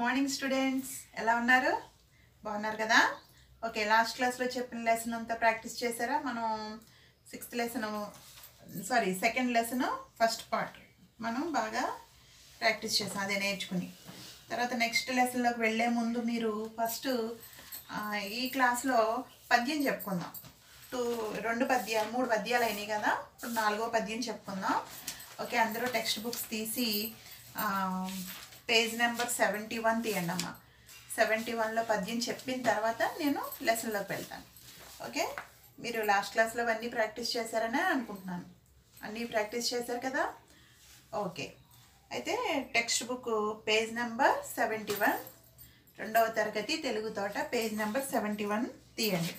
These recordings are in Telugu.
మార్నింగ్ స్టూడెంట్స్ ఎలా ఉన్నారు బాగున్నారు కదా ఓకే లాస్ట్ క్లాస్లో చెప్పిన లెసన్ అంతా ప్రాక్టీస్ చేశారా మనం sixth lesson sorry second lesson first part మనం బాగా ప్రాక్టీస్ చేసాం అదే నేర్చుకుని తర్వాత నెక్స్ట్ లెసన్లోకి వెళ్ళే ముందు మీరు ఫస్ట్ ఈ క్లాస్లో పద్యం చెప్పుకుందాం టూ రెండు పద్యాలు మూడు పద్యాలు అయినాయి కదా ఇప్పుడు నాలుగో పద్యం చెప్పుకుందాం ఓకే అందరూ టెక్స్ట్ బుక్స్ తీసి పేజ్ నెంబర్ సెవెంటీ వన్ తీయండి అమ్మా సెవెంటీ వన్లో పద్యం చెప్పిన తర్వాత నేను లెసన్లోకి వెళ్తాను ఓకే మీరు లాస్ట్ క్లాస్లో అవన్నీ ప్రాక్టీస్ చేశారనే అనుకుంటున్నాను అన్నీ ప్రాక్టీస్ చేశారు కదా ఓకే అయితే text book page number seventy one రెండవ తరగతి తెలుగు తోట పేజ్ నెంబర్ సెవెంటీ వన్ తీయండి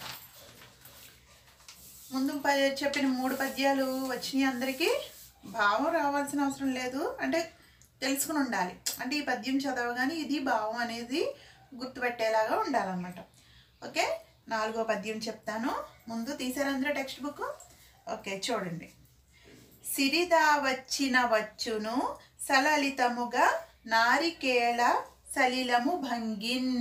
ముందు ప- చెప్పిన మూడు పద్యాలు వచ్చినాయి అందరికీ భావం రావాల్సిన అవసరం లేదు అంటే తెలుసుకుని ఉండాలి అంటే ఈ పద్యం చదవగానే ఇది భావం అనేది గుర్తుపెట్టేలాగా ఉండాలన్నమాట ఓకే నాలుగో పద్యం చెప్తాను ముందు తీసారు అందరూ టెక్స్ట్ బుక్ ఓకే చూడండి సిరిదా వచ్చిన వచ్చును సలలితముగా నారికేళ సలిలము భంగిన్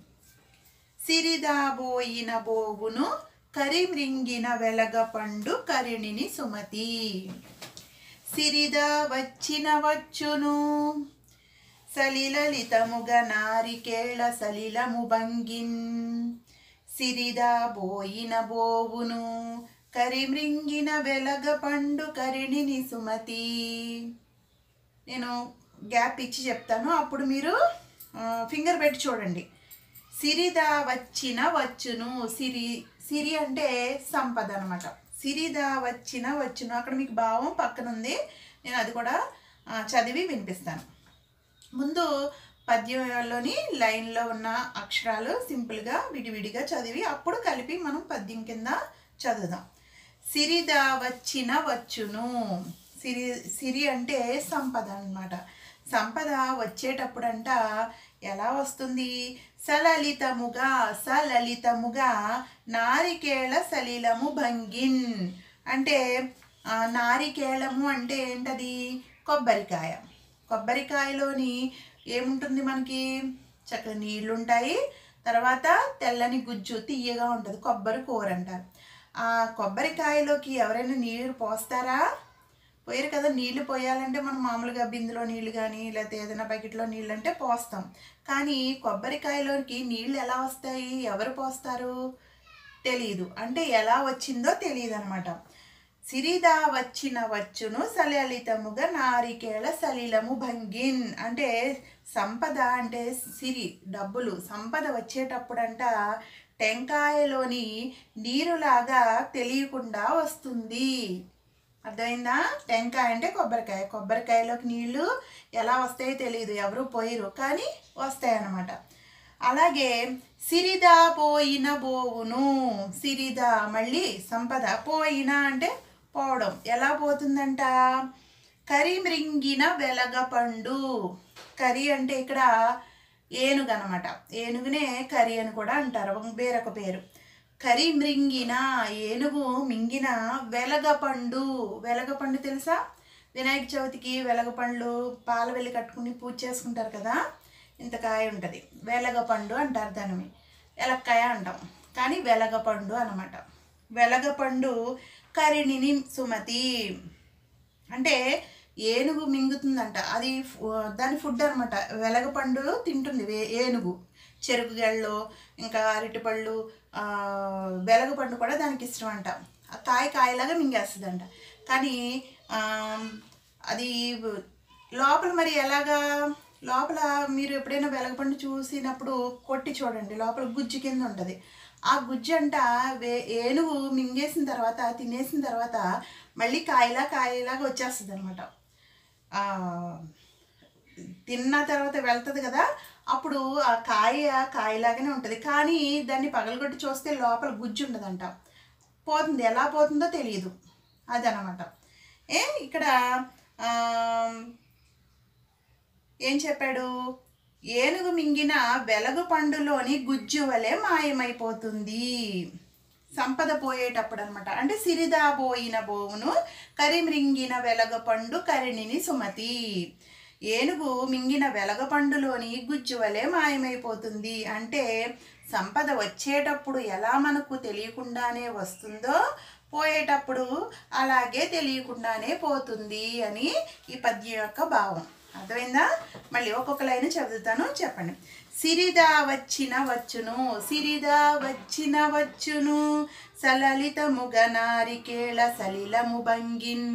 సిరిదాబోయిన బోవును కరిమ్రింగిన వెలగ పండు కరిణిని సుమతి సిరిదా వచ్చిన వచ్చును సలిలలితముగ నారికేళ సలిలము భంగిన్ సిరిదా బోయిన బోవును కరిమ్రింగిన వెలగ పండు కరిణిని సుమతి నేను గ్యాప్ ఇచ్చి చెప్తాను అప్పుడు మీరు ఫింగర్ పెట్టి చూడండి సిరిదా వచ్చిన వచ్చును సిరి సిరి అంటే సంపద అనమాట సిరిదా వచ్చిన వచ్చును అక్కడ మీకు భావం పక్కన ఉంది నేను అది కూడా ఆ, చదివి వినిపిస్తాను ముందు పద్యంలోని లైన్లో ఉన్న అక్షరాలు సింపుల్గా విడివిడిగా చదివి అప్పుడు కలిపి మనం పద్యం కింద చదువుదాం సిరిదా వచ్చిన వచ్చును సిరి సిరి అంటే సంపద అన్నమాట సంపద వచ్చేటప్పుడంట ఎలా వస్తుంది సలలితముగా సలలితముగా నారికేళ సలిలము భంగిన్ అంటే ఆ, నారికేళము అంటే ఏంటది కొబ్బరికాయ కొబ్బరికాయలోని ఏముంటుంది మనకి చక్కగా నీళ్ళు ఉంటాయి తర్వాత తెల్లని గుజ్జు తీయగా ఉంటుంది కొబ్బరి కూర అంటారు ఆ కొబ్బరికాయలోకి ఎవరైనా నీళ్ళు పోస్తారా పోయారు కదా నీళ్లు పోయాలంటే మనం మామూలుగా బిందులో నీళ్లు కానీ లేకపోతే ఏదైనా బకెట్లో నీళ్ళు అంటే పోస్తాం కానీ కొబ్బరికాయలోకి నీళ్ళు ఎలా వస్తాయి ఎవరు పోస్తారు తెలియదు అంటే ఎలా వచ్చిందో తెలియదు అనమాట సిరిదా వచ్చిన వచ్చును సలలితముగా నారికేళ సలిలము భంగిన్ అంటే సంపద అంటే సిరి డబ్బులు సంపద వచ్చేటప్పుడంట టెంకాయలోని నీరులాగా తెలియకుండా వస్తుంది అర్థమైందా టెంకాయ అంటే కొబ్బరికాయ కొబ్బరికాయలోకి నీళ్లు ఎలా వస్తాయో తెలియదు ఎవరు పోయిరు కానీ వస్తాయి అన్నమాట అలాగే సిరిదా పోయిన బోవును సిరిదా మళ్ళీ సంపద పోయిన అంటే పోవడం ఎలా పోతుందంట కరిమ్రింగిన వెలగ పండు కరి అంటే ఇక్కడ ఏనుగు అనమాట ఏనుగునే కరి అని కూడా అంటారు వేరొక పేరు కరి మృంగిన ఏనుగు మింగిన వెలగపండు వెలగపండు తెలుసా వినాయక చవితికి వెలగపండ్లు పాల వెళ్ళి కట్టుకుని పూజ చేసుకుంటారు కదా ఇంత కాయ ఉంటుంది వెలగపండు అంటారు దానిని ఎలక్కాయ అంటాం కానీ వెలగపండు అనమాట వెలగపండు కరిణిని సుమతి అంటే ఏనుగు మింగుతుందంట అది ఫు- దాని ఫుడ్ అనమాట వెలగపండు తింటుంది వే- ఏనుగు చెరుకు గెళ్ళు ఇంకా అరటిపళ్ళు ఆ, వెలగపండు కూడా దానికి ఇష్టం అంట ఆ కాయ కాయలాగా మింగేస్తుందంట కానీ ఆ, అది లోపల మరి ఎలాగా లోపల మీరు ఎప్పుడైనా వెలగపండు చూసినప్పుడు కొట్టి చూడండి లోపల గుజ్జు కింద ఉంటుంది ఆ గుజ్జు అంట వే ఏనుగు మింగేసిన తర్వాత తినేసిన తర్వాత మళ్ళీ కాయలా కాయలాగా వచ్చేస్తుంది అనమాట తిన్న తర్వాత వెళ్తుంది కదా అప్పుడు ఆ కాయ కాయలాగానే ఉంటుంది కానీ దాన్ని పగలగొట్టి చూస్తే లోపల గుజ్జు ఉండదంట పోతుంది ఎలా పోతుందో తెలియదు అదనమాట ఏ ఇక్కడ ఆ, ఏం చెప్పాడు ఏనుగు మింగిన వెలగు పండులోని గుజ్జు వలె మాయమైపోతుంది సంపద పోయేటప్పుడు అనమాట అంటే సిరిదా పోయిన బోవును కరిమ్రింగిన వెలగ పండు కరిణిని సుమతి ఏనుగు మింగిన వెలగపండులోని గుజ్జు వలె మాయమైపోతుంది అంటే సంపద వచ్చేటప్పుడు ఎలా మనకు తెలియకుండానే వస్తుందో పోయేటప్పుడు అలాగే తెలియకుండానే పోతుంది అని ఈ పద్యం యొక్క భావం అర్థమైందా మళ్ళీ ఒక్కొక్క లైన్ చదువుతాను చెప్పండి సిరిదా వచ్చిన వచ్చును సిరిదా వచ్చిన వచ్చును సలలితముగ నారికేళ సలిలము భంగిన్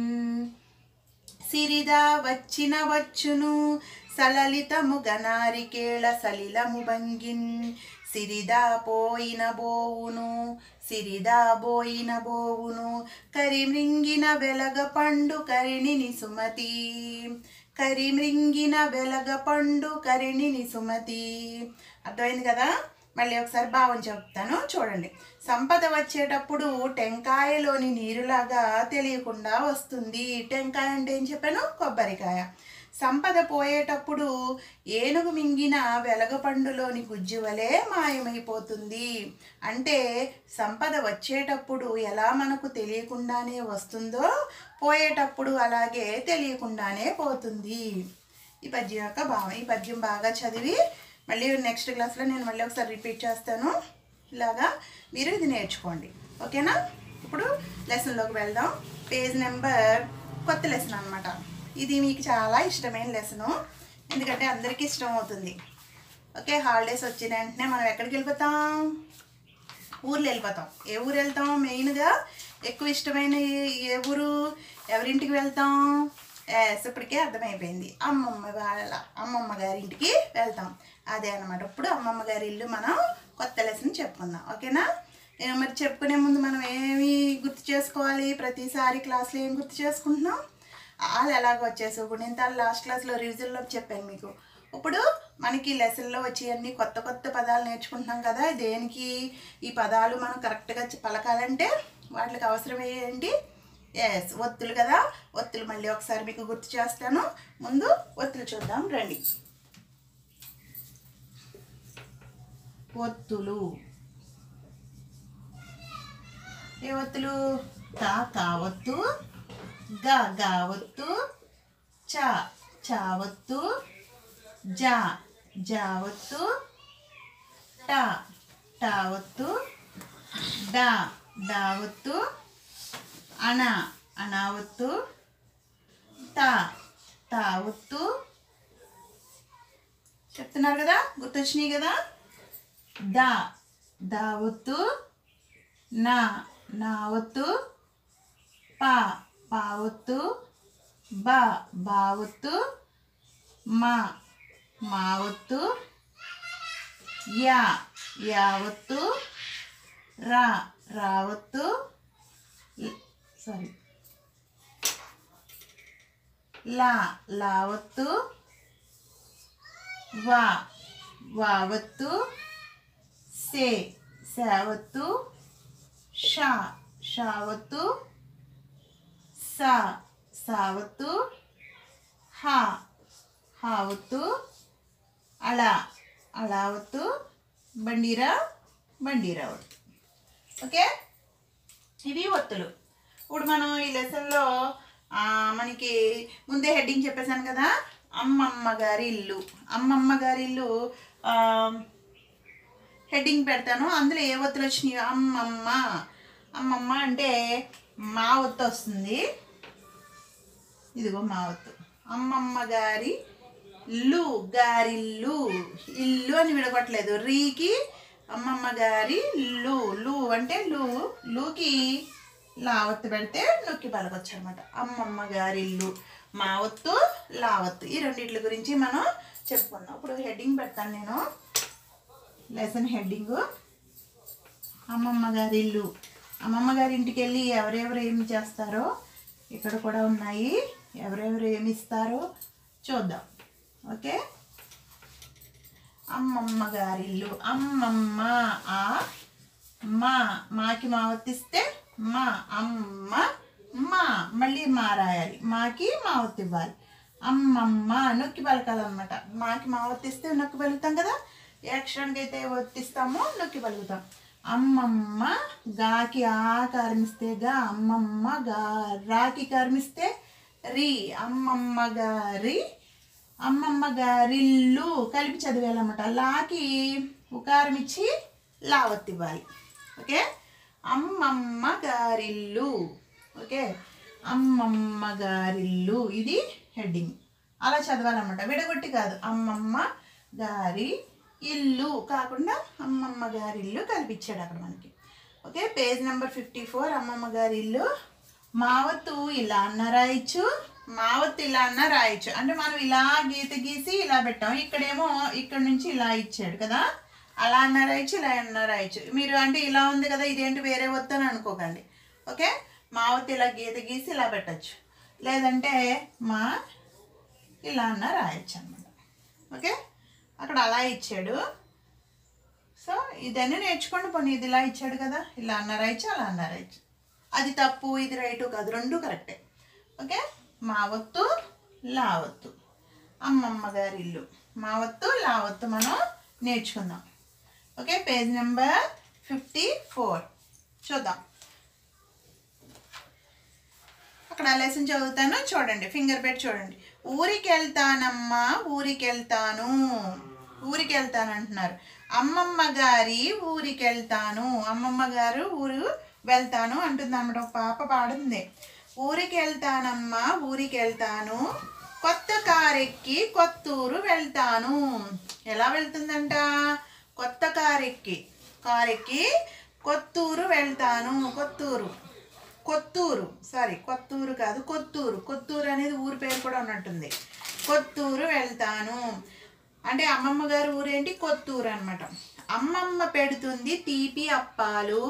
సిరిదా వచ్చిన వచ్చును సలలితము గనారికేళ సలిలము భంగిన్ సిరిదా పోయిన బోవును సిరిదా బోయిన బోవును కరిమృంగిన వెలగ పండు కరిణిని సుమతి కరిమృంగిన వెలగ పండు కరిణిని సుమతి అర్థమైంది కదా మళ్ళీ ఒకసారి భావం చెప్తాను చూడండి సంపద వచ్చేటప్పుడు టెంకాయలోని నీరులాగా తెలియకుండా వస్తుంది టెంకాయ అంటే ఏం చెప్పాను కొబ్బరికాయ సంపద పోయేటప్పుడు ఏనుగు మింగిన వెలగపండులోని గుజ్జు వలె మాయమైపోతుంది అంటే సంపద వచ్చేటప్పుడు ఎలా మనకు తెలియకుండానే వస్తుందో పోయేటప్పుడు అలాగే తెలియకుండానే పోతుంది ఈ పద్యం యొక్క భావం ఈ పద్యం బాగా చదివి మళ్ళీ నెక్స్ట్ క్లాస్లో నేను మళ్ళీ ఒకసారి రిపీట్ చేస్తాను ఇలాగా మీరు ఇది నేర్చుకోండి ఓకేనా ఇప్పుడు లెసన్లోకి వెళ్దాం పేజ్ నెంబర్ కొత్త లెసన్ అనమాట ఇది మీకు చాలా ఇష్టమైన లెసను ఎందుకంటే అందరికీ ఇష్టం అవుతుంది ఓకే హాలిడేస్ వచ్చిన వెంటనే మనం ఎక్కడికి వెళ్ళిపోతాం ఊర్లో వెళ్ళిపోతాం ఏ ఊరు వెళ్తాం మెయిన్గా ఎక్కువ ఇష్టమైన ఏ- ఏ ఊరు ఎవరింటికి వెళ్తాం ఎస్ ఇప్పటికే అర్థమైపోయింది అమ్మమ్మ వాళ్ళ అమ్మమ్మ గారి ఇంటికి వెళ్తాం అదే అనమాట ఇప్పుడు అమ్మమ్మ గారి ఇల్లు మనం కొత్త లెసన్ చెప్పుకుందాం ఓకేనా ఏ, మరి చెప్పుకునే ముందు మనం ఏమి గుర్తు చేసుకోవాలి ప్రతిసారి క్లాస్లో ఏం గుర్తు చేసుకుంటున్నాం వాళ్ళు ఎలాగ వచ్చేసి ఇప్పుడు నేను తను లాస్ట్ క్లాస్లో రివిజన్లో చెప్పాను మీకు ఇప్పుడు మనకి లెసన్లో వచ్చి అన్ని కొత్త కొత్త పదాలు నేర్చుకుంటున్నాం కదా దేనికి ఈ పదాలు మనం కరెక్ట్గా చె- పలకాలంటే వాటికి అవసరం ఏంటి ఎస్ ఒత్తులు కదా ఒత్తులు మళ్ళీ ఒకసారి మీకు గుర్తు చేస్తాను ముందు ఒత్తులు చూద్దాం రండి ఒత్తులు ఏ ఒత్తులు కా కావత్తు గా గావత్తు చ చావత్తు జా జావత్తు ట టావత్తు డా డావత్తు అణ అనావత్తు తా తావత్తు చెప్తున్నారు కదా గుర్తొచ్చినాయి కదా దా దావత్తు నా నావత్తు పా పావత్తు బ బావత్తు మా మావత్తు యా యావత్తు రా రావత్తు సారీ లా లావత్తు వా వావత్తు సే సేవత్తు షా షావత్తు సా సావత్తు హా హావత్తు అళ అళావత్తు బండిరా బండిరావత్తు ఓకే ఇవి ఒత్తులు ఇప్పుడు మనం ఈ లెసన్లో ఆ, మనకి ముందే హెడ్డింగ్ చెప్పేశాను కదా అమ్మమ్మ గారి ఇల్లు అమ్మమ్మ గారి ఇల్లు ఆ, హెడ్డింగ్ పెడతాను అందులో ఏ ఒత్తులు వచ్చినాయి అమ్మమ్మ అమ్మమ్మ అంటే మా ఒత్తు వస్తుంది ఇదిగో మా ఒత్తు అమ్మమ్మ గారి లు గారిల్లు ఇల్లు అని విడగొట్టలేదు రీకి అమ్మమ్మ గారి లు లు అంటే లు లూకి లావత్తు పెడితే నొక్కి పలకొచ్చు అనమాట అమ్మమ్మ గారి ఇల్లు మావత్తు లావత్తు ఈ రెండిట్ల గురించి మనం చెప్పుకుందాం ఇప్పుడు హెడ్డింగ్ పెడతాను నేను లెసన్ హెడ్డింగ్ అమ్మమ్మ గారి ఇల్లు అమ్మమ్మ గారి ఇంటికి వెళ్ళి ఎవరెవరు ఏమి చేస్తారో ఇక్కడ కూడా ఉన్నాయి ఎవరెవరు ఏమి ఇస్తారో చూద్దాం ఓకే అమ్మమ్మ గారి ఇల్లు అమ్మమ్మ ఆ మా మాకి మా ఒత్తిస్తే మా అమ్మ మా మళ్ళీ మా రాయాలి మాకి మా ఒత్తి ఇవ్వాలి అమ్మమ్మ నొక్కి పలకాలన్నమాట మాకి మా ఒత్తిస్తే నొక్కి పలుకుతాం కదా ఏ అక్షరానికి అయితే ఒత్తిస్తామో నొక్కి పలుకుతాం అమ్మమ్మ గాకి ఆ కర్మిస్తే గా అమ్మమ్మ గా రాకి కర్మిస్తే రి అమ్మమ్మ గారి అమ్మమ్మ గారిల్లు కలిపి చదివేయాలన్నమాట లాకి ఉకారం ఇచ్చి లావత్తి ఇవ్వాలి ఓకే అమ్మమ్మ గారిల్లు ఓకే అమ్మమ్మ గారిల్లు ఇది హెడ్డింగ్ అలా చదవాలన్నమాట విడగొట్టి కాదు అమ్మమ్మ గారి ఇల్లు కాకుండా అమ్మమ్మ గారి ఇల్లు కల్పించాడు అక్కడ మనకి okay page number fifty four అమ్మమ్మ గారి ఇల్లు మావత్తు ఇలా అన్న రాయొచ్చు మావత్తు ఇలా అన్న రాయొచ్చు అంటే మనం ఇలా గీత గీసి ఇలా పెట్టాం ఇక్కడేమో ఇక్కడ నుంచి ఇలా ఇచ్చాడు కదా అలా అన్న రాయొచ్చు ఇలా అన్న రాయొచ్చు మీరు అంటే ఇలా ఉంది కదా ఇదేంటి వేరే వద్దు అని అనుకోకండి ఓకే మావత్తు ఇలా గీత గీసి ఇలా పెట్టచ్చు లేదంటే మా ఇలా అన్న రాయొచ్చు అనమాట ఓకే అక్కడ అలా ఇచ్చాడు సో ఇదన్నీ నేర్చుకోండి పోనీ ఇది ఇలా ఇచ్చాడు కదా ఇలా అన్న రాయొచ్చు అలా అన్న రాయొచ్చు అది తప్పు ఇది రైటు కాదు రెండు కరెక్టే ఓకే మావత్తు లావత్తు అమ్మమ్మ గారి ఇల్లు మావత్తు లావత్తు మనం నేర్చుకుందాం okay page number fifty four చూద్దాం అక్కడ లెసన్ చదువుతాను చూడండి ఫింగర్ పెట్టి చూడండి ఊరికి వెళ్తానమ్మా ఊరికి వెళ్తాను ఊరికి వెళ్తాను అంటున్నారు అమ్మమ్మ గారి ఊరికి వెళ్తాను అమ్మమ్మ గారు ఊరు వెళ్తాను అంటుంది అన్నమాట ఒక పాప పాడుంది ఊరికి వెళ్తానమ్మా ఊరికి వెళ్తాను కొత్త కారెక్కి కొత్తూరు వెళ్తాను ఎలా వెళ్తుందంట కొత్త కారెక్కి కారెక్కి కొత్తూరు వెళ్తాను కొత్తూరు కొత్తూరు సారీ కొత్తూరు కాదు కొత్తూరు కొత్తూరు అనేది ఊరి పేరు కూడా ఉన్నట్టుంది కొత్తూరు వెళ్తాను అంటే అమ్మమ్మ గారి ఊరేంటి కొత్తూరు అనమాట అమ్మమ్మ పెడుతుంది తీపి అప్పాలు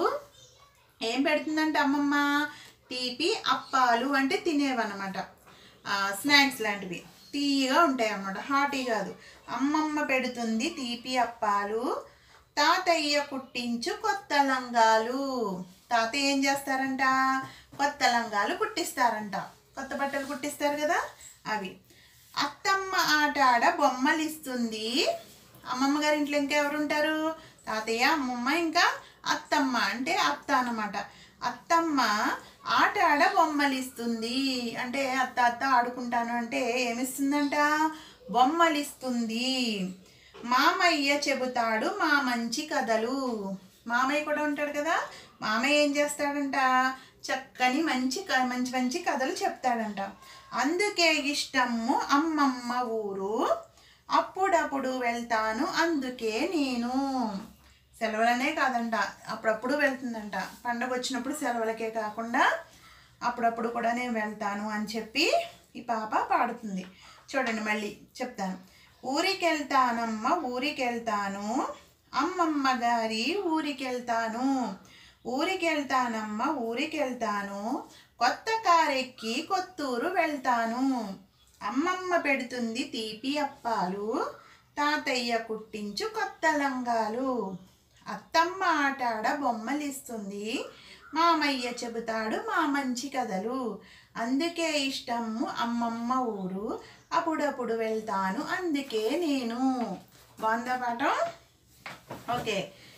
ఏం పెడుతుందంటే అమ్మమ్మ తీపి అప్పాలు అంటే తినేవన్నమాట స్నాక్స్ లాంటివి తీయగా ఉంటాయి అన్నమాట హాటీ కాదు అమ్మమ్మ పెడుతుంది తీపి అప్పాలు తాతయ్య కుట్టించు కొత్త లంగాలు తాతయ్య ఏం చేస్తారంట కొత్త లంగాలు కుట్టిస్తారంట కొత్త బట్టలు కుట్టిస్తారు కదా అవి అత్తమ్మ ఆట ఆడ బొమ్మలు ఇస్తుంది అమ్మమ్మ గారి ఇంట్లో ఇంకా ఎవరు ఉంటారు తాతయ్య అమ్మమ్మ ఇంకా అత్తమ్మ అంటే అత్త అన్నమాట అత్తమ్మ ఆట ఆడ బొమ్మలు ఇస్తుంది అంటే అత్త అత్త ఆడుకుంటాను అంటే ఏమిస్తుందంట బొమ్మలు ఇస్తుంది మామయ్య చెబుతాడు మా మంచి కథలు మామయ్య కూడా ఉంటాడు కదా మామయ్య ఏం చేస్తాడంట చక్కని మంచి క- మంచి మంచి కథలు చెప్తాడంట అందుకే ఇష్టము అమ్మమ్మ ఊరు అప్పుడప్పుడు వెళ్తాను అందుకే నేను సెలవులనే కాదంట అప్పుడప్పుడు వెళ్తుందంట పండగ వచ్చినప్పుడు సెలవులకే కాకుండా అప్పుడప్పుడు కూడా నేను వెళ్తాను అని చెప్పి ఈ పాప పాడుతుంది చూడండి మళ్ళీ చెప్తాను ఊరికి వెళ్తానమ్మ ఊరికి వెళ్తాను అమ్మమ్మ గారి ఊరికి వెళ్తాను ఊరికి వెళ్తానమ్మ ఊరికి వెళ్తాను కొత్త కారెక్కి కొత్తూరు వెళ్తాను అమ్మమ్మ పెడుతుంది తీపి అప్పాలు తాతయ్య కుట్టించు కొత్త లంగాలు అత్తమ్మ ఆటాడ బొమ్మలు ఇస్తుంది మామయ్య చెబుతాడు మా మంచి కథలు అందుకే ఇష్టము అమ్మమ్మ ఊరు అప్పుడప్పుడు వెళ్తాను అందుకే నేను బాగుందా పాఠం ఓకే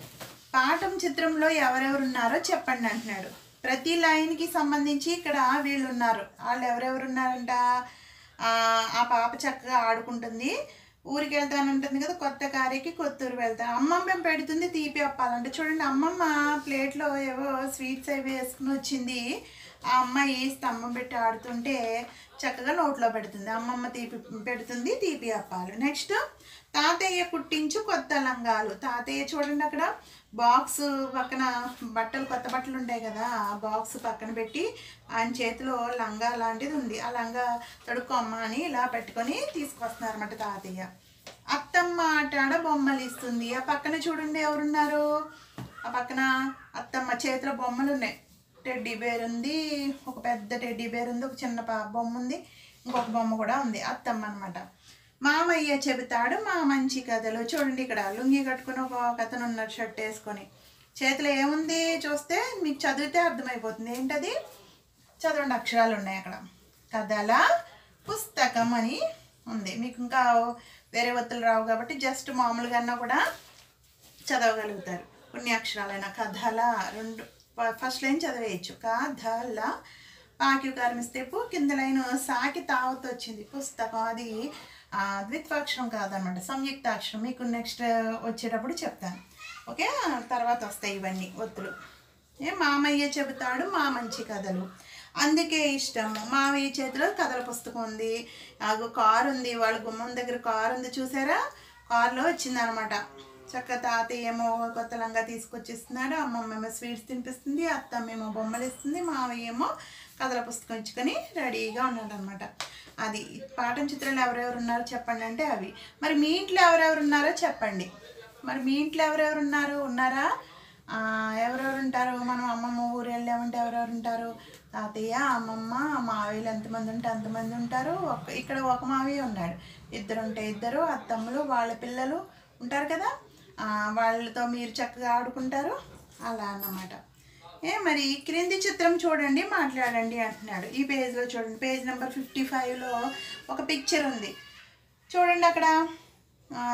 పాఠం చిత్రంలో ఎవరెవరు ఉన్నారో చెప్పండి అంటున్నాడు ప్రతి లైన్కి సంబంధించి ఇక్కడ వీళ్ళు ఉన్నారు వాళ్ళు ఎవరెవరు ఉన్నారంట ఆ, ఆ పాప చక్కగా ఆడుకుంటుంది ఊరికి వెళ్తానంటుంది కదా కొత్త కారికి కొత్తూరు వెళ్తాను అమ్మమ్మ పెడుతుంది తీపి అప్పాలంటే చూడండి అమ్మమ్మ ప్లేట్లో ఏవో స్వీట్స్ అవి వేసుకుని వచ్చింది ఆ అమ్మాయి స్తంభం పెట్టి ఆడుతుంటే చక్కగా నోట్లో పెడుతుంది అమ్మమ్మ తీపి పెడుతుంది తీపి అప్పాలు నెక్స్ట్ తాతయ్య కుట్టించు కొత్త లంగాలు తాతయ్య చూడండి అక్కడ బాక్స్ పక్కన బట్టలు కొత్త బట్టలు ఉంటాయి కదా ఆ బాక్స్ పక్కన పెట్టి ఆయన చేతిలో లంగా లాంటిది ఉంది ఆ లంగా తడుక్కోమ్మ అని ఇలా పెట్టుకొని తీసుకొస్తున్నారు అన్నమాట తాతయ్య అత్తమ్మ ఆటాడ బొమ్మలు ఇస్తుంది ఆ పక్కన చూడండి ఎవరున్నారు ఆ పక్కన అత్తమ్మ చేతిలో బొమ్మలు ఉన్నాయి టెడ్డీ బేర్ ఉంది ఒక పెద్ద టెడ్డీ బేర్ ఉంది ఒక చిన్న పా బొమ్మ ఉంది ఇంకొక బొమ్మ కూడా ఉంది అత్తమ్మ అనమాట మామయ్య చెబుతాడు మా మంచి కథలు చూడండి ఇక్కడ లుంగి కట్టుకుని ఒక అతను ఉన్నాడు షర్ట్ వేసుకొని చేతిలో ఏముంది చూస్తే మీకు చదివితే అర్థమైపోతుంది ఏంటది చదవండి అక్షరాలు ఉన్నాయి అక్కడ కథల పుస్తకం అని ఉంది మీకు ఇంకా వేరే ఒత్తులు రావు కాబట్టి జస్ట్ మామూలుగా అన్నా కూడా చదవగలుగుతారు కొన్ని అక్షరాలైన కథల రెండు ఫ- ఫస్ట్ లైన్ చదివేయచ్చు కథల పాకి కారం ఇస్తే పు కింద లైన్ సాకి తావత్ వచ్చింది పుస్తకం అది ఆ, ద్విత్వాక్షరం కాదనమాట సంయుక్తాక్షరం మీకు నెక్స్ట్ వచ్చేటప్పుడు చెప్తాను ఓకే తర్వాత వస్తాయి ఇవన్నీ ఒత్తులు ఏ మామయ్య చెబుతాడు మా మంచి కథలు అందుకే ఇష్టం మామయ్య చేతిలో కథల పుస్తకం ఉంది ఆగో కారు ఉంది వాళ్ళ గుమ్మం దగ్గర కారు ఉంది చూసారా కారులో వచ్చిందనమాట చక్క తాతయ్య ఏమో కొత్త లంగా తీసుకొచ్చిస్తున్నాడు అమ్మమ్మ ఏమో స్వీట్స్ తినిపిస్తుంది అత్తమ్మ ఏమో బొమ్మలు ఇస్తుంది మావయ్య ఏమో కథల పుస్తకం ఇచ్చుకొని రెడీగా ఉన్నాడు అనమాట అది పాఠం చిత్రాలు ఎవరెవరు ఉన్నారో చెప్పండి అంటే అవి మరి మీ ఇంట్లో ఎవరెవరు ఉన్నారో చెప్పండి మరి మీ ఇంట్లో ఎవరెవరు ఉన్నారు ఉన్నారా ఆ, ఎవరెవరు ఉంటారు మనం అమ్మమ్మ ఊరు వెళ్ళామంటే ఎవరెవరు ఉంటారు తాతయ్య అమ్మమ్మ మావయ్యలు ఎంతమంది ఉంటే అంతమంది ఉంటారు ఒక ఇక్కడ ఒక మావయ్య ఉన్నాడు ఇద్దరు ఉంటే ఇద్దరు అత్తమ్మలు వాళ్ళ పిల్లలు ఉంటారు కదా ఆ, వాళ్ళతో మీరు చక్కగా ఆడుకుంటారు అలా అన్నమాట ఏ మరి క్రింది చిత్రం చూడండి మాట్లాడండి అంటున్నాడు ఈ పేజ్లో చూడండి పేజ్ నెంబర్ ఫిఫ్టీ ఫైవ్లో ఒక పిక్చర్ ఉంది చూడండి అక్కడ ఆ,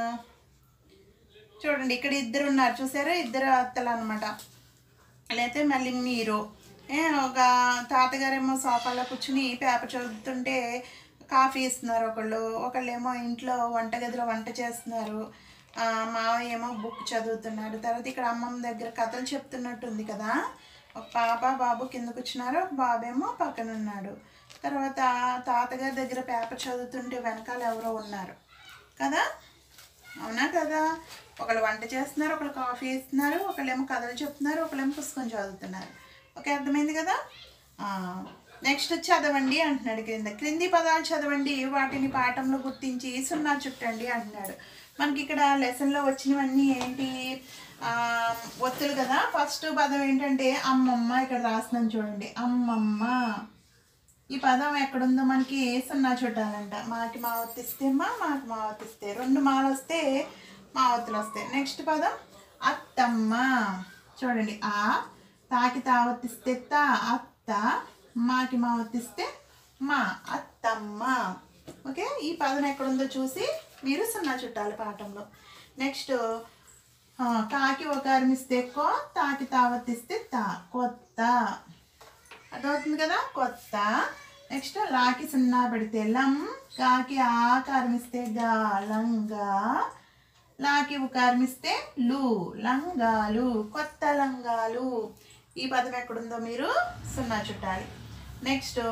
చూడండి ఇక్కడ ఇద్దరు ఉన్నారు చూసారా ఇద్దరు అత్తలు అనమాట లేకపోతే మళ్ళీ మీరు ఏ, ఒక తాతగారేమో సోఫాలో కూర్చుని పేపర్ చదువుతుంటే కాఫీ ఇస్తున్నారు ఒకళ్ళు ఒకళ్ళేమో ఇంట్లో వంటగదిలో వంట చేస్తున్నారు ఆ, మావయ్య ఏమో బుక్ చదువుతున్నాడు తర్వాత ఇక్కడ అమ్మమ్మ దగ్గర కథలు చెప్తున్నట్టుంది కదా ఒక పాప బాబు కింద కూర్చున్నారు ఒక బాబేమో పక్కన ఉన్నాడు తర్వాత తాతగారి దగ్గర పేపర్ చదువుతుంటే వెనకాల ఎవరో ఉన్నారు కదా అవునా కదా ఒకళ్ళు వంట చేస్తున్నారు ఒకళ్ళు కాఫీ ఇస్తున్నారు ఒకళ్ళేమో కథలు చెప్తున్నారు ఒకళ్ళేమో పుస్తకం చదువుతున్నారు ఓకే అర్థమైంది కదా నెక్స్ట్ చదవండి అంటున్నాడు క్రింద క్రింది పదాలు చదవండి వాటిని పాఠంలో గుర్తించి సున్నా చుట్టండి అంటున్నాడు మనకి ఇక్కడ లెసన్లో వచ్చినవన్నీ ఏంటి ఆ, ఒత్తులు కదా ఫస్ట్ పదం ఏంటంటే అమ్మమ్మ ఇక్కడ రాస్తున్నాను చూడండి అమ్మమ్మ ఈ పదం ఎక్కడుందో మనకి సున్నా చుట్టాలంట మాకి మా ఒత్తిస్తే మా మాకి మా ఒత్తిస్తే రెండు మాలు వస్తే మా ఒత్తులు వస్తాయి నెక్స్ట్ పదం అత్తమ్మ చూడండి ఆ తాకి తా ఒత్తిస్తే తా అత్త మాకి మా ఒత్తిస్తే మా అత్తమ్మ ఓకే ఈ పదం ఎక్కడుందో చూసి మీరు సున్నా చుట్టాలి పాఠంలో నెక్స్ట్ ఆ, కాకి ఒక అరిమిస్తే కో తాకి తావత్తిస్తే తా కొత్త అర్థమవుతుంది కదా కొత్త నెక్స్ట్ లాకి సున్నా పెడితే లం కాకి ఆకారం ఇస్తే గా లంగా లాకి ఉకారం ఇస్తే లు లంగాలు కొత్త లంగాలు ఈ పదం ఎక్కడుందో మీరు సున్నా చుట్టాలి నెక్స్ట్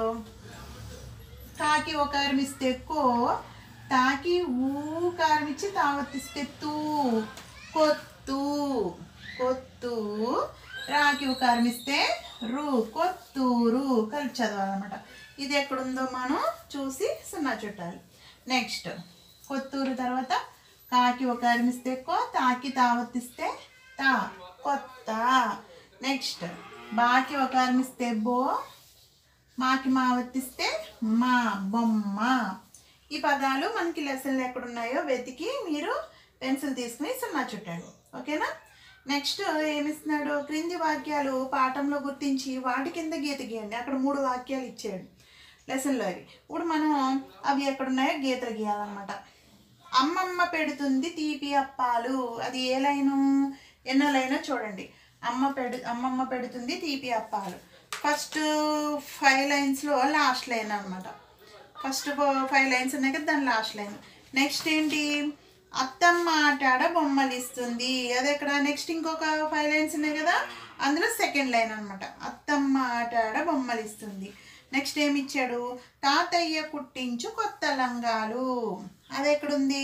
కాకి ఒకారం ఇస్తే కో తాకి ఊకారం ఇచ్చి తావత్తిస్తే తూ కొత్తు కొత్తు రాకి ఉకారం ఇస్తే రు కొత్తూరు కలిపి చదవాలన్నమాట ఇది ఎక్కడుందో మనం చూసి సున్నా చుట్టాలి నెక్స్ట్ కొత్తూరు తర్వాత కాకి ఉకారం ఇస్తే కో తాకి తావత్తిస్తే తా కొత్త నెక్స్ట్ బాకి ఉకారం ఇస్తే బో మాకి మా వర్తిస్తే మా బొమ్మ ఈ పదాలు మనకి లెసన్లు ఎక్కడున్నాయో వెతికి మీరు పెన్సిల్ తీసుకుని సున్నా చుట్టండి ఓకేనా నెక్స్ట్ ఏమిస్తున్నాడు క్రింది వాక్యాలు పాఠంలో గుర్తించి వాటి కింద గీత గీయండి అక్కడ మూడు వాక్యాలు ఇచ్చాడు లెసన్లో అవి ఇప్పుడు మనం అవి ఎక్కడున్నాయో గీతలు గీయాలన్నమాట అమ్మమ్మ పెడుతుంది తీపి అప్పాలు అది ఏ లైను ఎన్నో లైనో చూడండి అమ్మ పెడు అమ్మమ్మ పెడుతుంది తీపి అప్పాలు ఫస్ట్ ఫైవ్ లైన్స్లో లాస్ట్ లైన్ అనమాట ఫస్ట్ ఫైవ్ లైన్స్ ఉన్నాయి కదా దాని లాస్ట్ లైన్ నెక్స్ట్ ఏంటి అత్తమ్మ ఆటాడ బొమ్మలు ఇస్తుంది అది ఎక్కడ నెక్స్ట్ ఇంకొక ఫైవ్ లైన్స్ ఉన్నాయి కదా అందులో సెకండ్ లైన్ అనమాట అత్తమ్మ ఆటాడ బొమ్మలు ఇస్తుంది నెక్స్ట్ ఏమి ఇచ్చాడు తాతయ్య కుట్టించు కొత్త లంగాలు అది ఎక్కడుంది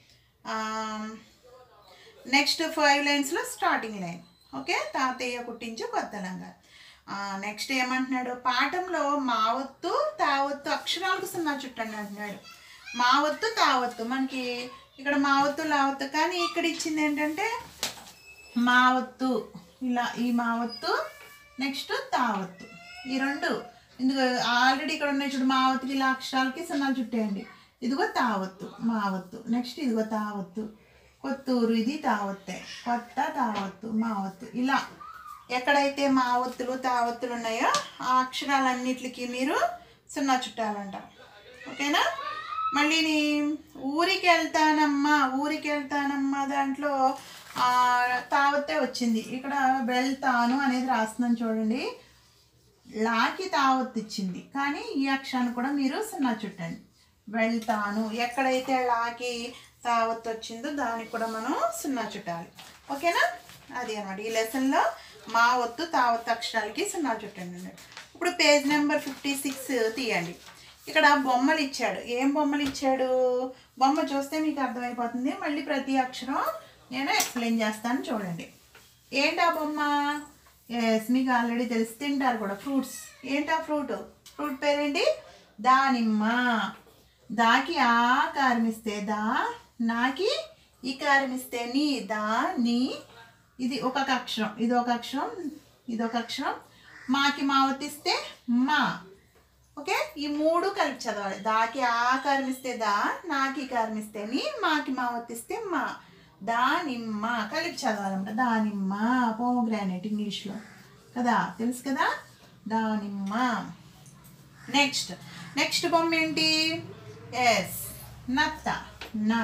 నెక్స్ట్ ఫైవ్ లైన్స్లో స్టార్టింగ్ లైన్ ఓకే తాతయ్య కుట్టించు కొత్త లంగా నెక్స్ట్ ఏమంటున్నాడు పాఠంలో మావత్తు తావత్తు అక్షరాలకు సున్నా చుట్టండి అంటున్నాడు మావత్తు తావత్తు మనకి ఇక్కడ మావత్తు లావత్తు కానీ ఇక్కడ ఇచ్చింది ఏంటంటే మావత్తు ఇలా ఈ మావత్తు నెక్స్ట్ తావత్తు ఈ రెండు ఇందుకు ఆల్రెడీ ఇక్కడ ఉన్నాయి చూడు మావత్తుకి ఇలా అక్షరాలకి సున్నాలు చుట్టేయండి ఇదిగో తావత్తు మావత్తు నెక్స్ట్ ఇదిగో తావత్తు కొత్తూరు ఇది తావత్తే కొత్త తావత్తు మావత్తు ఇలా ఎక్కడైతే మావత్తులు తావత్తులు ఉన్నాయో ఆ అక్షరాలన్నిటికి మీరు సున్నా చుట్టాలంట ఓకేనా మళ్ళీ నీ- ఊరికి వెళ్తానమ్మా ఊరికి వెళ్తానమ్మా దాంట్లో ఆ, తావత్తే వచ్చింది ఇక్కడ వెళ్తాను అనేది రాస్తున్నాను చూడండి లాకి తావత్తు ఇచ్చింది కానీ ఈ అక్షరాన్ని కూడా మీరు సున్నా చుట్టండి వెళ్తాను ఎక్కడైతే లాకి తావత్ వచ్చిందో దానికి కూడా మనం సున్నా చుట్టాలి ఓకేనా అది అనమాట ఈ లెసన్లో మా ఒత్తు తావత్ అక్షరాలకి సున్నా చుట్టండి అన్నాడు ఇప్పుడు పేజ్ నెంబర్ ఫిఫ్టీ సిక్స్ తీయండి ఇక్కడ బొమ్మలు ఇచ్చాడు ఏం బొమ్మలు ఇచ్చాడు బొమ్మ చూస్తే మీకు అర్థమైపోతుంది మళ్ళీ ప్రతి అక్షరం నేను ఎక్స్ప్లెయిన్ చేస్తాను చూడండి ఏంటి ఆ బొమ్మ ఎస్ మీకు ఆల్రెడీ తెలిసి తింటారు కూడా ఫ్రూట్స్ ఏంటి ఆ ఫ్రూట్ ఫ్రూట్ పేరేంటి దానిమ్మ దాకి ఆ కారమిస్తే దా నాకి ఈ కారమిస్తే నీ దా నీ ఇది ఒక అక్షరం ఇది ఒక అక్షరం ఇది ఒక అక్షరం మాకి మావతిస్తే మా ఓకే ఈ మూడు కలిపి చదవాలి దాకి ఆ కారమిస్తే దా నాకి కారమిస్తే నీ మాకి మావతిస్తే మా దానిమ్మ కలిపి చదవాలన్నమాట దానిమ్మ పోగ్రానైట్ ఇంగ్లీష్లో కదా తెలుసు కదా దానిమ్మ నెక్స్ట్ నెక్స్ట్ బొమ్మ ఏంటి ఎస్ నత్త నా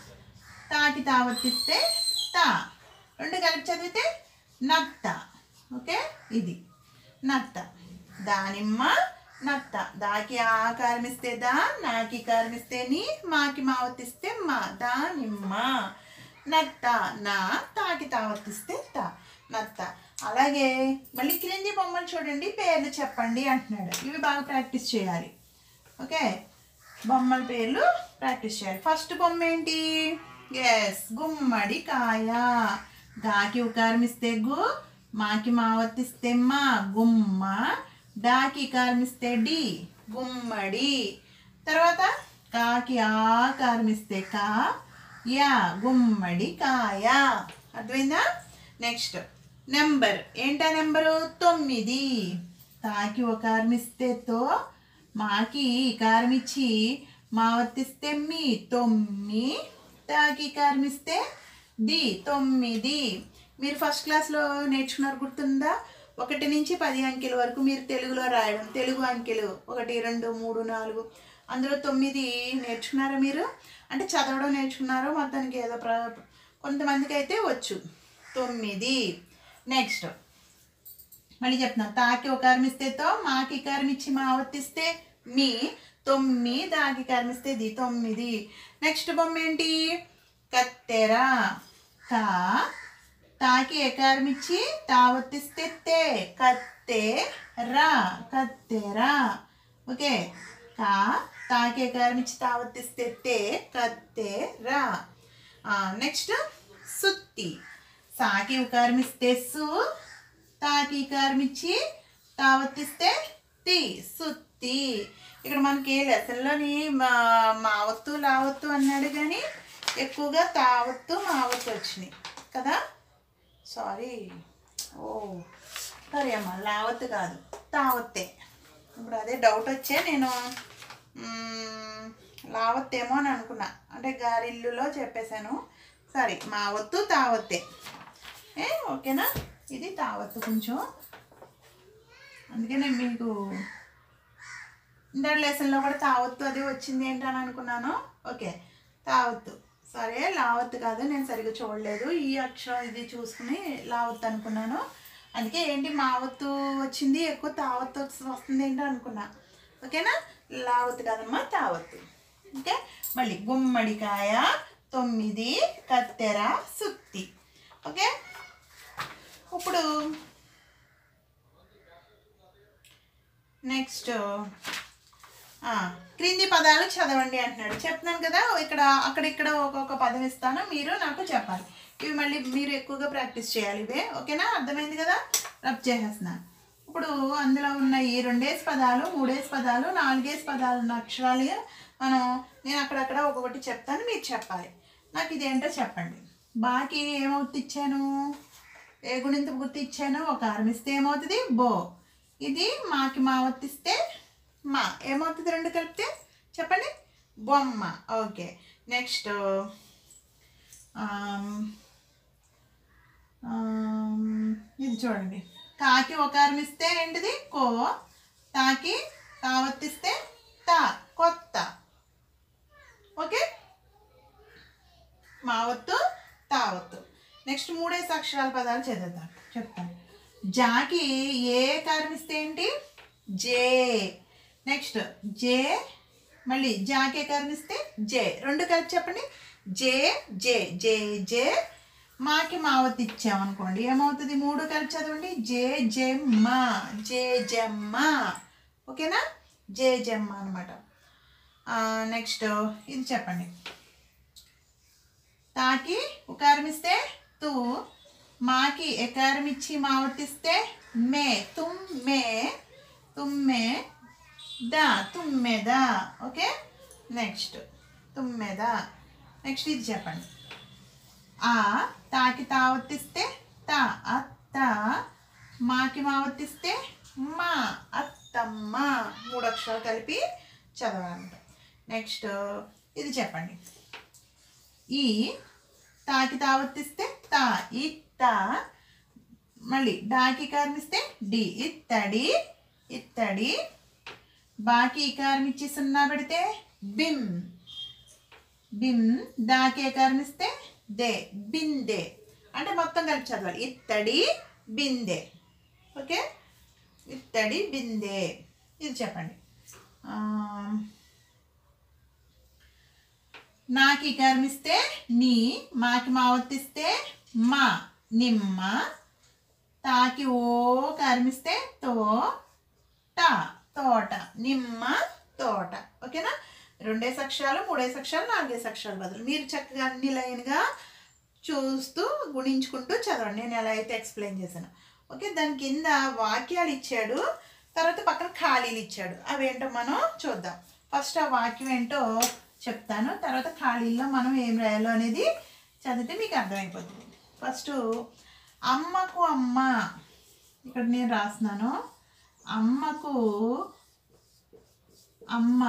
తాకి తావత్తిస్తే తా రెండు కలిపి చదివితే నత్త ఓకే ఇది నత్త దానిమ్మ నత్త దాకి ఆ కారమిస్తే దా నాకి కారమిస్తే నీ మాకి మావతిస్తే మా దానిమ్మ నత్త నా తాకి తావత్తిస్తే తా నత్త అలాగే మళ్ళీ క్రింది బొమ్మలు చూడండి పేర్లు చెప్పండి అంటున్నాడు ఇవి బాగా ప్రాక్టీస్ చేయాలి ఓకే బొమ్మల పేర్లు ప్రాక్టీస్ చేయాలి ఫస్ట్ బొమ్మ ఏంటి ఎస్ గుమ్మడి కాయ గాకి ఉకారం ఇస్తే గు మాకి మావత్తిస్తే మా గుమ్మ డాకి కారమిస్తే డి గుమ్మడి తర్వాత కాకి ఆ కారమిస్తే కా యా గుమ్మడి కాయ అర్థమైందా నెక్స్ట్ నెంబర్ ఏంటా నెంబరు తొమ్మిది తాకి ఒక కారమిస్తే తో మాకి కారం ఇచ్చి మావర్తిస్తే మీ తొమ్మి తాకి కారం ఇస్తే ది తొమ్మిది మీరు ఫస్ట్ క్లాస్లో నేర్చుకున్నారు గుర్తుందా ఒకటి నుంచి పది అంకెల వరకు మీరు తెలుగులో రాయడం తెలుగు అంకెలు ఒకటి రెండు మూడు నాలుగు అందులో తొమ్మిది నేర్చుకున్నారా మీరు అంటే చదవడం నేర్చుకున్నారో మొత్తానికి ఏదో ప్ర కొంతమందికి అయితే వచ్చు తొమ్మిది నెక్స్ట్ మళ్ళీ చెప్తున్నాను తాకి ఒక కర్మిస్తే తో మాకి కర్మిచ్చి మా వర్తిస్తే మీ తొమ్మిది దాకి కర్మిస్తే ది తొమ్మిది నెక్స్ట్ బొమ్మ ఏంటి కత్తెర కా తాకి ఎకారమిచ్చి తావత్తిస్తే తే కత్తె రా కత్తెర ఓకే కా తాకి ఎకారమిచ్చి తావత్తిస్తే తే కత్తె రా నెక్స్ట్ సుత్తి సాకి ఉకారమిస్తే సు తాకి కారమిచ్చి తావత్తిస్తే తి సుత్తి ఇక్కడ మనకి లెసన్లోని మా మావత్తు లావత్తు అన్నాడు కానీ ఎక్కువగా తావత్తు మావత్తు వచ్చినాయి కదా సారీ ఓ సరే అమ్మ లావత్తు కాదు తావత్తే ఇప్పుడు అదే డౌట్ వచ్చే నేను మ్మ్, లావత్తేమో అని అనుకున్నా అంటే గారిల్లులో చెప్పేశాను సరే మావత్తు తావత్తే ఏ ఓకేనా ఇది తావత్తు కొంచెం అందుకే నేను మీకు ఇంటర్ లెసన్లో కూడా తావత్తు అది వచ్చింది ఏంటని అనుకున్నాను ఓకే తావత్తు సరే లావత్తు కాదు నేను సరిగ్గా చూడలేదు ఈ అక్షరం ఇది చూసుకుని లావత్తు అనుకున్నాను అందుకే ఏంటి మావత్తు వచ్చింది ఎక్కువ తావత్తు వస్తుంది ఏంటో అనుకున్నా ఓకేనా లావత్తు కాదమ్మా తావత్తు ఓకే మళ్ళీ గుమ్మడికాయ తొమ్మిది కత్తెర సుత్తి ఓకే ఇప్పుడు నెక్స్ట్ ఆ, క్రింది పదాలు చదవండి అంటున్నాడు చెప్తున్నాను కదా ఇక్కడ అక్కడ ఇక్కడ ఒక్కొక్క పదం ఇస్తాను మీరు నాకు చెప్పాలి ఇవి మళ్ళీ మీరు ఎక్కువగా ప్రాక్టీస్ చేయాలి ఇవే ఓకేనా అర్థమైంది కదా రబ్ చేసేస్తున్నాను ఇప్పుడు అందులో ఉన్న ఈ రెండేసి పదాలు మూడేసి పదాలు నాలుగేసి పదాలు ఉన్న అక్షరాలు మనం నేను అక్కడక్కడ ఒక్కొక్కటి చెప్తాను మీరు చెప్పాలి నాకు ఇదేంటో చెప్పండి బాకి ఏమవుతుంది ఇచ్చాను ఏ గుణింత గుర్తు ఇచ్చాను ఒక ఆరమిస్తే ఏమవుతుంది బో ఇది మాకి మా వర్తిస్తే మా ఏమవుతుంది రెండు కలిపితే చెప్పండి బొమ్మ ఓకే నెక్స్ట్ ఇది చూడండి కాకి ఒక ఆరమిస్తే ఏంటిది కో తాకి కావత్తిస్తే తా కొత్త ఓకే మావత్తు తావత్తు నెక్స్ట్ మూడేసి అక్షరాల పదాలు చదువుతాను చెప్తాను జాకి ఏ కారం ఇస్తే ఏంటి జే నెక్స్ట్ జే మళ్ళీ జాకే కర్మిస్తే జే రెండు కలిపి చెప్పండి జే జే జే జే మాకి మావత్ ఇచ్చామనుకోండి ఏమవుతుంది మూడు కలిపి చదవండి జే జెమ్మ జే జెమ్మ ఓకేనా జే జెమ్మ అనమాట నెక్స్ట్ ఇది చెప్పండి తాకి ఉకారం ఇస్తే తూ మాకి ఎకారం ఇచ్చి మావర్తిస్తే మే తుమ్ మే తుమ్మే దా తుమ్మెదా ఓకే నెక్స్ట్ తుమ్మెదా నెక్స్ట్ ఇది చెప్పండి ఆ తాకి తావర్తిస్తే తా అత్త మాకి మావర్తిస్తే మా అత్తమ్మ మూడు అక్షరాలు కలిపి చదవాలంట నెక్స్ట్ ఇది చెప్పండి ఈ తాకి తావర్తిస్తే తా ఇత్త మళ్ళీ డాకి కారణిస్తే డి ఇత్తడి ఇత్తడి బాకి కారం ఇచ్చి సున్నా పెడితే బిమ్ బిమ్ దాకే కారణిస్తే దే బిందే అంటే మొత్తం కలిపి చదవాలి ఇత్తడి బిందె ఓకే ఇత్తడి బిందె ఇది చెప్పండి ఆ, నాకి కర్మిస్తే నీ మాకి మావర్తిస్తే మా నిమ్మ తాకి ఓ కర్మిస్తే తో టా తోట నిమ్మ తోట ఓకేనా రెండే అక్షరాలు మూడే అక్షరాలు నాలుగే అక్షరాలు బదులు మీరు చక్కగా అన్ని లైన్గా చూస్తూ గుణించుకుంటూ చదవండి నేను ఎలా అయితే ఎక్స్ప్లెయిన్ చేశాను ఓకే దాని కింద వాక్యాలు ఇచ్చాడు తర్వాత పక్కన ఖాళీలు ఇచ్చాడు అవేంటో మనం చూద్దాం ఫస్ట్ ఆ వాక్యం ఏంటో చెప్తాను తర్వాత ఖాళీల్లో మనం ఏం రాయాలో అనేది చదివితే మీకు అర్థమైపోతుంది ఫస్ట్ అమ్మకు అమ్మ ఇక్కడ నేను రాస్తున్నాను అమ్మకు అమ్మ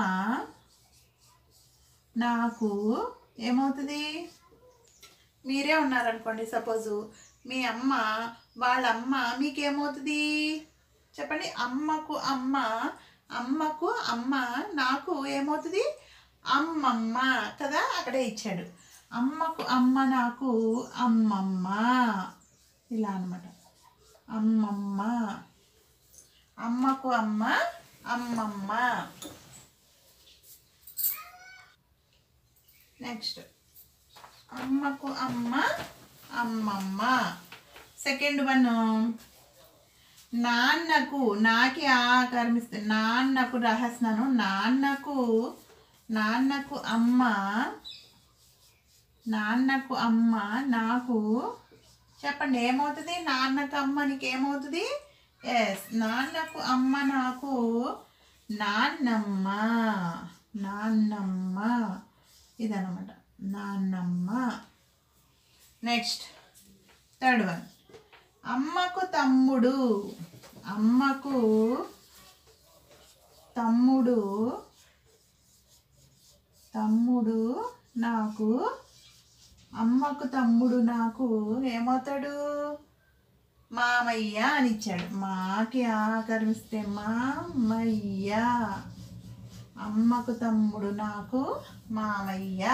నాకు ఏమవుతుంది మీరే ఉన్నారనుకోండి సపోజు మీ అమ్మ వాళ్ళ అమ్మ మీకేమవుతుంది చెప్పండి అమ్మకు అమ్మ అమ్మకు అమ్మ నాకు ఏమవుతుంది అమ్మమ్మ కదా అక్కడే ఇచ్చాడు అమ్మకు అమ్మ నాకు అమ్మమ్మ ఇలా అనమాట అమ్మమ్మ అమ్మకు అమ్మ అమ్మమ్మ నెక్స్ట్ అమ్మకు అమ్మ అమ్మమ్మ సెకండ్ వన్ నాన్నకు నాకి ఆకర్మిస్తే నాన్నకు రహస్నాను నాన్నకు నాన్నకు అమ్మ నాన్నకు అమ్మ నాకు చెప్పండి ఏమవుతుంది నాన్నకు అమ్మ నీకు ఏమవుతుంది ఎస్ నాన్నకు అమ్మ నాకు నాన్నమ్మ నాన్నమ్మ ఇదనమాట నాన్నమ్మ నెక్స్ట్ థర్డ్ వన్ అమ్మకు తమ్ముడు అమ్మకు తమ్ముడు తమ్ముడు నాకు అమ్మకు తమ్ముడు నాకు ఏమవుతాడు మామయ్య అని ఇచ్చాడు మాకి ఆకర్మిస్తే మామయ్య అమ్మకు తమ్ముడు నాకు మామయ్య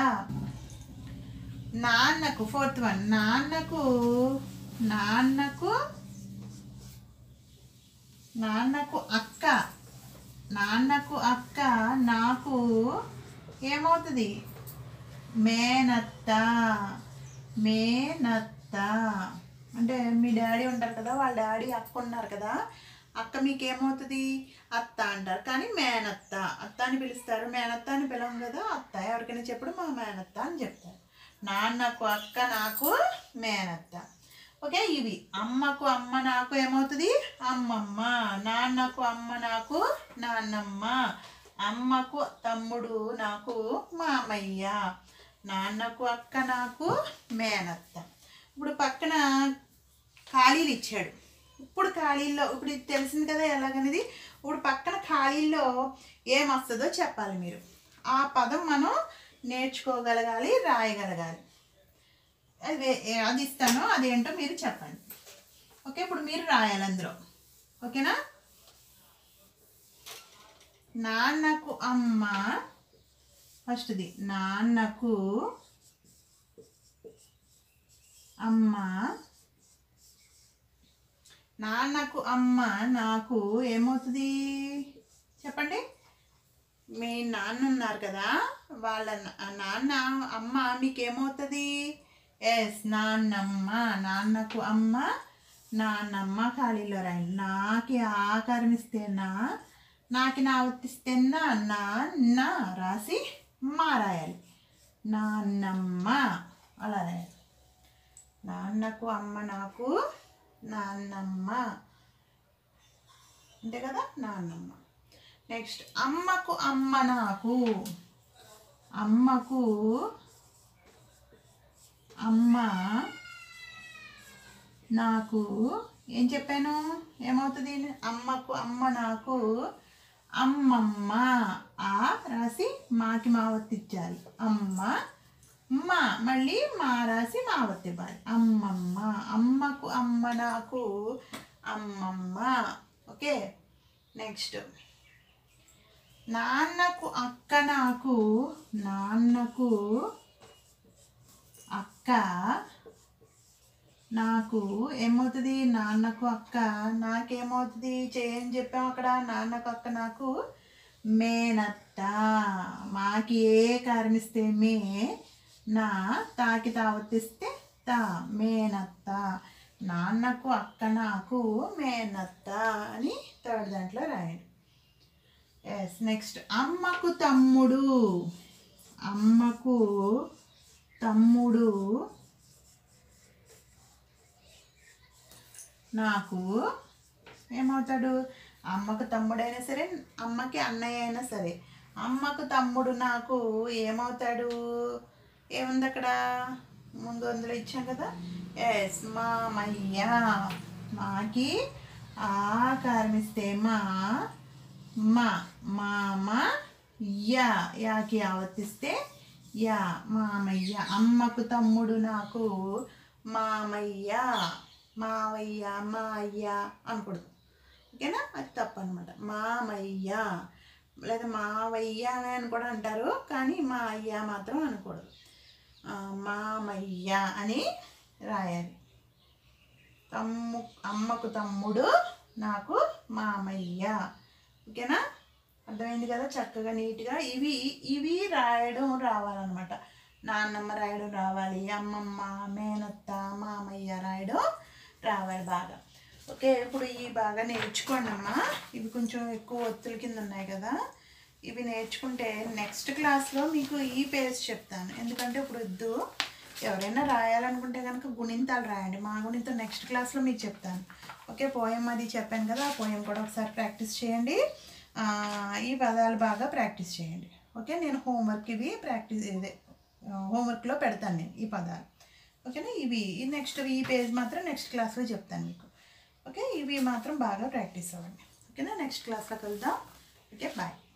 నాన్నకు ఫోర్త్ వన్ నాన్నకు నాన్నకు నాన్నకు అక్క నాన్నకు అక్క నాకు ఏమవుతుంది మేనత్త మేనత్త అంటే మీ డాడీ ఉంటారు కదా వాళ్ళ డాడీ అక్క ఉన్నారు కదా అక్క మీకు ఏమవుతుంది అత్త అంటారు కానీ మేనత్త అత్త అని పిలుస్తారు మేనత్త అని పిలవం కదా అత్త ఎవరికైనా చెప్పుడు మా మేనత్త అని చెప్తారు నాన్నకు అక్క నాకు మేనత్త ఓకే ఇవి అమ్మకు అమ్మ నాకు ఏమవుతుంది అమ్మమ్మ నాన్నకు అమ్మ నాకు నాన్నమ్మ అమ్మకు తమ్ముడు నాకు మామయ్య నాన్నకు అక్క నాకు మేనత్త ఇప్పుడు పక్కన ఖాళీలు ఇచ్చాడు ఇప్పుడు ఖాళీల్లో ఇప్పుడు ఇది తెలిసింది కదా ఎలాగనేది ఇప్పుడు పక్కన ఖాళీల్లో ఏం వస్తుందో చెప్పాలి మీరు ఆ పదం మనం నేర్చుకోగలగాలి రాయగలగాలి అది అది ఇస్తాను అదేంటో మీరు చెప్పండి ఓకే ఇప్పుడు మీరు రాయాలి అందులో ఓకేనా నాన్నకు అమ్మ ఫస్ట్ది నాన్నకు అమ్మ నాన్నకు అమ్మ నాకు ఏమవుతుంది చెప్పండి మీ నాన్న ఉన్నారు కదా వాళ్ళ నా- నాన్న అమ్మ మీకేమవుతుంది ఎస్ నాన్నమ్మ నాన్నకు అమ్మ నాన్నమ్మ ఖాళీలో రాయండి నాకి ఆకారం ఇస్తేనా నాకి నా ఒత్తిస్తేనా నా నా రాసి మా రాయాలి నాన్నమ్మ అలా రాయాలి నాన్నకు అమ్మ నాకు నాన్నమ్మ అంతే కదా నాన్నమ్మ నెక్స్ట్ అమ్మకు అమ్మ నాకు అమ్మకు అమ్మ నాకు ఏం చెప్పాను ఏమవుతుంది అమ్మకు అమ్మ నాకు అమ్మమ్మ ఆ రాసి మాకి మావత్తి ఇచ్చాలి అమ్మ మా మళ్ళీ మా రాసి మావత్తి ఇవ్వాలి అమ్మమ్మ అమ్మకు అమ్మ నాకు అమ్మమ్మ ఓకే నెక్స్ట్ నాన్నకు అక్క నాకు నాన్నకు అక్క నాకు ఏమవుతుంది నాన్నకు అక్క నాకేమవుతుంది చేయని చెప్పాం అక్కడ నాన్నకు అక్క నాకు మేనత్త మాకి ఏ కారణిస్తే మే నా తాకి తావతిస్తే తా మేనత్త నాన్నకు అక్క నాకు మేనత్త అని థర్డ్ దాంట్లో రాయండి ఎస్ నెక్స్ట్ అమ్మకు తమ్ముడు అమ్మకు తమ్ముడు నాకు ఏమవుతాడు అమ్మకు తమ్ముడైనా సరే అమ్మకి అన్నయ్య అయినా సరే అమ్మకు తమ్ముడు నాకు ఏమవుతాడు ఏముంది అక్కడ ముందు అందులో ఇచ్చాం కదా ఎస్ మామయ్య మాకి ఆకారం ఇస్తే మా మా మామ యా యాకి ఆవర్తిస్తే యా మామయ్య అమ్మకు తమ్ముడు నాకు మామయ్య మావయ్య మా అయ్య అనకూడదు ఓకేనా అది తప్పు అనమాట మామయ్య లేదా మావయ్య అని కూడా అంటారు కానీ మా అయ్య మాత్రం అనకూడదు ఆ, మామయ్య అని రాయాలి తమ్ము అమ్మకు తమ్ముడు నాకు మామయ్య ఓకేనా అర్థమైంది కదా చక్కగా నీట్గా ఇవి ఇవి రాయడం రావాలన్నమాట నాన్నమ్మ రాయడం రావాలి అమ్మమ్మ మేనత్త మామయ్య రాయడం రావాలి బాగా ఓకే ఇప్పుడు ఈ బాగా నేర్చుకోండి అమ్మా ఇవి కొంచెం ఎక్కువ ఒత్తుల కింద ఉన్నాయి కదా ఇవి నేర్చుకుంటే నెక్స్ట్ క్లాస్లో మీకు ఈ పేర్స్ చెప్తాను ఎందుకంటే ఇప్పుడు వద్దు ఎవరైనా రాయాలనుకుంటే కనుక గుణింతాలు రాయండి మా గుణింతం నెక్స్ట్ క్లాస్లో మీకు చెప్తాను ఓకే పోయం అది చెప్పాను కదా ఆ పోయం కూడా ఒకసారి ప్రాక్టీస్ చేయండి ఆ, ఈ పదాలు బాగా ప్రాక్టీస్ చేయండి ఓకే నేను హోంవర్క్ ఇవి ప్రాక్టీస్ ఇదే హోంవర్క్లో పెడతాను నేను ఈ పదాలు ఓకేనా ఇవి నెక్స్ట్ ఈ పేజ్ మాత్రం నెక్స్ట్ క్లాస్లో చెప్తాను మీకు ఓకే ఇవి మాత్రం బాగా ప్రాక్టీస్ అవ్వండి ఓకేనా నెక్స్ట్ క్లాస్లో కలుద్దాం ఓకే బాయ్